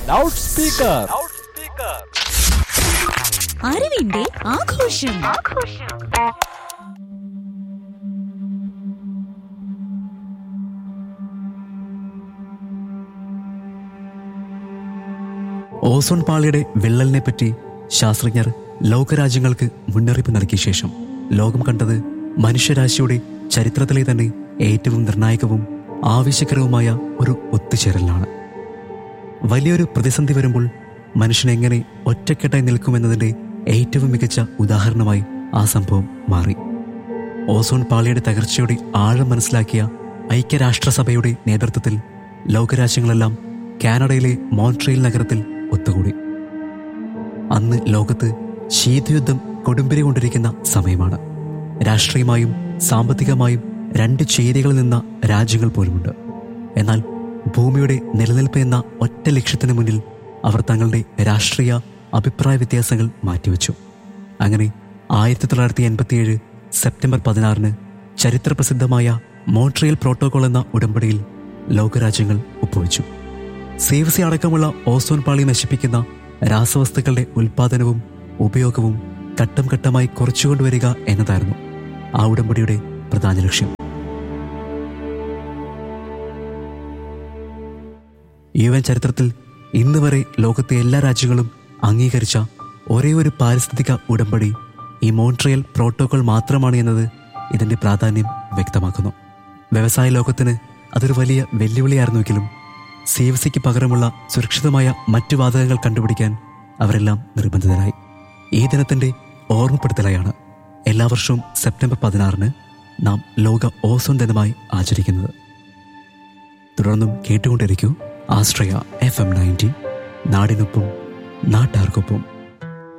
loud speaker അറിവിന്റെ ആഘോഷം ozone പാളിയുടെ വിള്ളലിനെ പറ്റി ശാസ്ത്രജ്ഞർ ലോകരാജ്യങ്ങൾക്ക് മുന്നറിയിപ്പ് നൽകിയ ശേഷം ലോകം കണ്ടത് മനുഷ്യരാശിയുടെ ചരിത്രത്തിലെ തന്നെ ഏറ്റവും നിർണായകവും ആവശ്യകരവുമായ ഒരു ഒത്തുചേരലാണ് വലിയൊരു പ്രതിസന്ധി വരുമ്പോൾ മനുഷ്യൻ എങ്ങനെ ഒറ്റക്കെട്ടായി നിൽക്കുമെന്നതിന്റെ ഏറ്റവും മികച്ച ഉദാഹരണമായി ആ സംഭവം മാറി ഓസോൺ പാളിയുടെ തകർച്ചയുടെ ആഴം മനസ്സിലാക്കിയ ഐക്യരാഷ്ട്രസഭയുടെ നേതൃത്വത്തിൽ ലോകരാജ്യങ്ങളെല്ലാം കാനഡയിലെ മോൺട്രിയൽ നഗരത്തിൽ ഒത്തുകൂടി അന്ന് ലോകത്ത് ശീതയുദ്ധം കൊടുമ്പിരി കൊണ്ടിരിക്കുന്ന സമയമാണ് രാഷ്ട്രീയമായും സാമ്പത്തികമായും രണ്ട് ചേരികളിൽ നിന്ന രാജ്യങ്ങൾ പോലുമുണ്ട് എന്നാൽ ഭൂമിയുടെ നിലനിൽപ്പ് എന്ന ഒറ്റ ലക്ഷ്യത്തിന് മുന്നിൽ അവർ തങ്ങളുടെ രാഷ്ട്രീയ അഭിപ്രായ വ്യത്യാസങ്ങൾ മാറ്റിവെച്ചു അങ്ങനെ ആയിരത്തി തൊള്ളായിരത്തി എൺപത്തിയേഴ് സെപ്റ്റംബർ പതിനാറിന് ചരിത്രപ്രസിദ്ധമായ മോൺട്രിയൽ പ്രോട്ടോകോൾ എന്ന ഉടമ്പടിയിൽ ലോകരാജ്യങ്ങൾ ഒപ്പുവെച്ചു സേവസി അടക്കമുള്ള ഓസോൺ പാളി നശിപ്പിക്കുന്ന രാസവസ്തുക്കളുടെ ഉൽപാദനവും ഉപയോഗവും ഘട്ടം ഘട്ടമായി കുറച്ചുകൊണ്ടുവരിക എന്നതായിരുന്നു ആ ഉടമ്പടിയുടെ പ്രധാന ലക്ഷ്യം യു എൻ ചരിത്രത്തിൽ ഇന്ന് വരെ ലോകത്തെ എല്ലാ രാജ്യങ്ങളും അംഗീകരിച്ച ഒരേ ഒരു പാരിസ്ഥിതിക ഉടമ്പടി ഈ മോൺട്രിയൽ പ്രോട്ടോകോൾ മാത്രമാണ് എന്നത് ഇതിന്റെ പ്രാധാന്യം വ്യക്തമാക്കുന്നു വ്യവസായ ലോകത്തിന് അതൊരു വലിയ വെല്ലുവിളിയായിരുന്നുവെങ്കിലും സി എഫ് സിക്ക് പകരമുള്ള സുരക്ഷിതമായ മറ്റു വാതകങ്ങൾ കണ്ടുപിടിക്കാൻ അവരെല്ലാം നിർബന്ധിതരായി ഈ ദിനത്തിന്റെ ഓർമ്മപ്പെടുത്തലായാണ് എല്ലാ വർഷവും സെപ്റ്റംബർ പതിനാറിന് നാം ലോക ഓസോൺ ദിനമായി ആചരിക്കുന്നത് തുടർന്നും കേട്ടുകൊണ്ടിരിക്കൂ ആശ്രയ എഫ് എം നയൻറ്റി നാടിനൊപ്പം നാട്ടാർക്കൊപ്പം